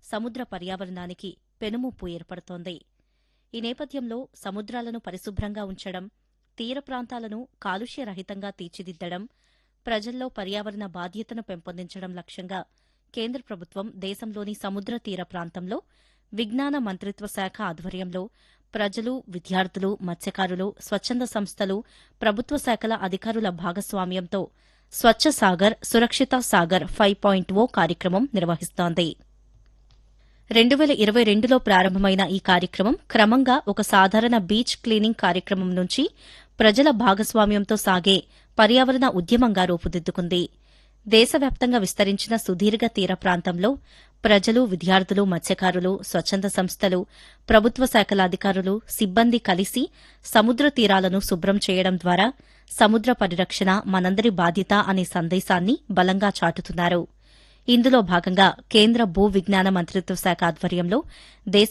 సముద్ర పర్యావరణానికి పెనుముప్పు ఏర్పడుతోంది ఈ నేపథ్యంలో సముద్రాలను పరిశుభ్రంగా ఉంచడం తీర ప్రాంతాలను కాలుష్యరహితంగా తీర్చిదిద్దడం ప్రజల్లో పర్యావరణ బాధ్యతను పెంపొందించడం లక్ష్యంగా కేంద్ర ప్రభుత్వం దేశంలోని సముద్ర తీర ప్రాంతంలో విజ్ఞాన మంత్రిత్వ శాఖ ఆధ్వర్యంలో ప్రజలు విద్యార్థులు మత్స్యకారులు స్వచ్ఛంద సంస్థలు ప్రభుత్వ శాఖల అధికారుల భాగస్వామ్యంతో స్వచ్ఛ సాగర్ సురక్షిత సాగర్ ఫైవ్ పాయింట్ ఓ కార్యక్రమం నిర్వహిస్తోంది రెండు వేల ఇరవై రెండులో ప్రారంభమైన ఈ కార్యక్రమం క్రమంగా ఒక సాధారణ బీచ్ క్లీనింగ్ కార్యక్రమం నుంచి ప్రజల భాగస్వామ్యంతో సాగే పర్యావరణ ఉద్యమంగా రూపుదిద్దుకుంది దేశవ్యాప్తంగా విస్తరించిన సుదీర్ఘ తీర ప్రాంతంలో ప్రజలు విద్యార్థులు మత్స్యకారులు స్వచ్ఛంద సంస్థలు ప్రభుత్వ శాఖల అధికారులు సిబ్బంది కలిసి సముద్ర తీరాలను శుభ్రం చేయడం ద్వారా సముద్ర పరిరక్షణ మనందరి బాధ్యత అనే సందేశాన్ని బలంగా చాటుతున్నారు ఇందులో భాగంగా కేంద్ర భూ విజ్ఞాన మంత్రిత్వ శాఖ ఆధ్వర్యంలో దేశ